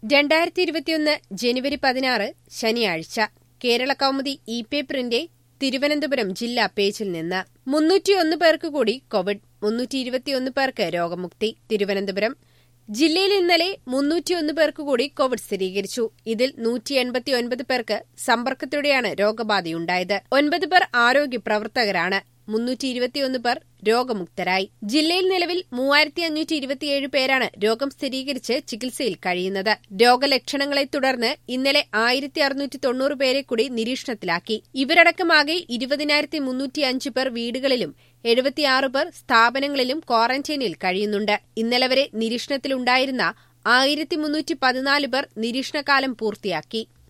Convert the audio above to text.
രണ്ടായിരത്തി ഇരുപത്തിയൊന്ന് ജനുവരി പതിനാറ് ശനിയാഴ്ച കേരള കൗമുദി ഇ പേപ്പറിന്റെ തിരുവനന്തപുരം ജില്ലാ പേജിൽ നിന്ന് മുന്നൂറ്റിയൊന്ന് പേർക്ക് കൂടി കോവിഡ് മുന്നൂറ്റി ഇരുപത്തിയൊന്ന് പേർക്ക് രോഗമുക്തി തിരുവനന്തപുരം ജില്ലയിൽ ഇന്നലെ മുന്നൂറ്റിയൊന്ന് പേർക്ക് കൂടി കോവിഡ് സ്ഥിരീകരിച്ചു ഇതിൽ നൂറ്റി എൺപത്തിയൊൻപത് പേർക്ക് സമ്പർക്കത്തോടെയാണ് രോഗബാധയുണ്ടായത് ഒൻപത് പേർ ആരോഗ്യ പ്രവർത്തകരാണ് മുന്നൂറ്റി ഇരുപത്തിയൊന്ന് പേർ രോഗമുക്തരായി ജില്ലയിൽ നിലവിൽ മൂവായിരത്തി അഞ്ഞൂറ്റി ഇരുപത്തിയേഴ് പേരാണ് രോഗം സ്ഥിരീകരിച്ച് ചികിത്സയിൽ കഴിയുന്നത് രോഗലക്ഷണങ്ങളെ തുടർന്ന് ഇന്നലെ ആയിരത്തി അറുന്നൂറ്റി തൊണ്ണൂറ് പേരെ കൂടി നിരീക്ഷണത്തിലാക്കി ഇവരടക്കമാകെ ഇരുപതിനായിരത്തി മുന്നൂറ്റി അഞ്ച് പേർ വീടുകളിലും എഴുപത്തിയാറ് പേർ സ്ഥാപനങ്ങളിലും ക്വാറന്റൈനിൽ കഴിയുന്നുണ്ട് ഇന്നലെ വരെ നിരീക്ഷണത്തിലുണ്ടായിരുന്ന ആയിരത്തി മുന്നൂറ്റി പതിനാല് പേർ നിരീക്ഷണകാലം പൂർത്തിയാക്കി